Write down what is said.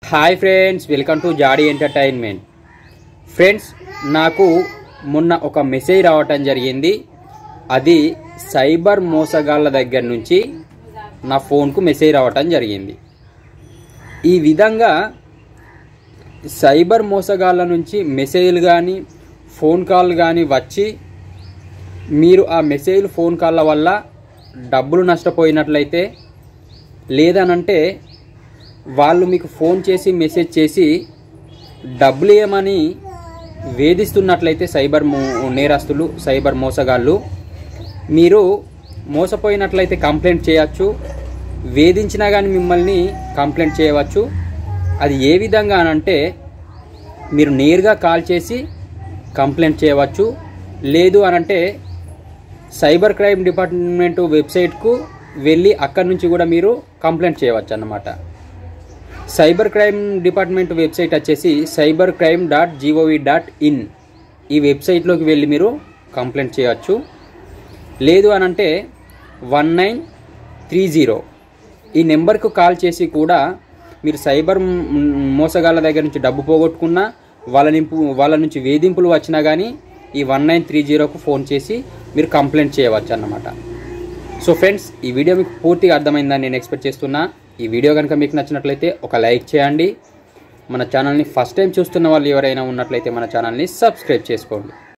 hi friends welcome to జాడీ entertainment friends నాకు మొన్న ఒక మెసేజ్ రావటం జరిగింది అది సైబర్ మోసగాళ్ళ దగ్గర నుంచి నా ఫోన్కు మెసేజ్ రావటం జరిగింది ఈ విధంగా సైబర్ మోసగాళ్ళ నుంచి మెసేజ్లు కానీ ఫోన్ కాల్ కానీ వచ్చి మీరు ఆ మెసేజ్లు ఫోన్ కాళ్ళ వల్ల డబ్బులు నష్టపోయినట్లయితే లేదనంటే వాళ్ళు మీకు ఫోన్ చేసి మెసేజ్ చేసి డబ్బులు ఏమని వేధిస్తున్నట్లయితే సైబర్ మో నేరస్తులు సైబర్ మోసగాళ్ళు మీరు మోసపోయినట్లయితే కంప్లైంట్ చేయవచ్చు వేధించినా కానీ మిమ్మల్ని కంప్లైంట్ చేయవచ్చు అది ఏ విధంగా అనంటే మీరు నేరుగా కాల్ చేసి కంప్లైంట్ చేయవచ్చు లేదు అనంటే సైబర్ క్రైమ్ డిపార్ట్మెంట్ వెబ్సైట్కు వెళ్ళి అక్కడి నుంచి కూడా మీరు కంప్లైంట్ చేయవచ్చు అన్నమాట సైబర్ క్రైమ్ డిపార్ట్మెంట్ వెబ్సైట్ వచ్చేసి cyber crime dot G O V dot in ఈ వెబ్సైట్లోకి వెళ్ళి మీరు కంప్లైంట్ చేయవచ్చు లేదు అని అంటే వన్ నైన్ త్రీ జీరో ఈ నెంబర్కు కాల్ చేసి కూడా మీరు సైబర్ మ్- మోసగాళ్ళ దగ్గర నుంచి డబ్బు పోగొట్టుకున్నా వాళ్ళ నింపు వాళ్ళ నుంచి వేధింపులు వచ్చినా కానీ ఈ వన్ నైన్ త్రీ జీరోకు ఫోన్ చేసి మీరు కంప్లైంట్ చేయవచ్చు అన్నమాట సో ఫ్రెండ్స్ ఈ వీడియో మీకు పూర్తిగా అర్థమైందని నేను ఎక్స్పెక్ట్ చేస్తున్నా ఈ వీడియో కనుక మీకు నచ్చినట్లయితే ఒక లైక్ చేయండి మన ఛానల్ని ఫస్ట్ టైం చూస్తున్న వాళ్ళు ఎవరైనా ఉన్నట్లయితే మన ఛానల్ని సబ్స్క్రైబ్ చేసుకోండి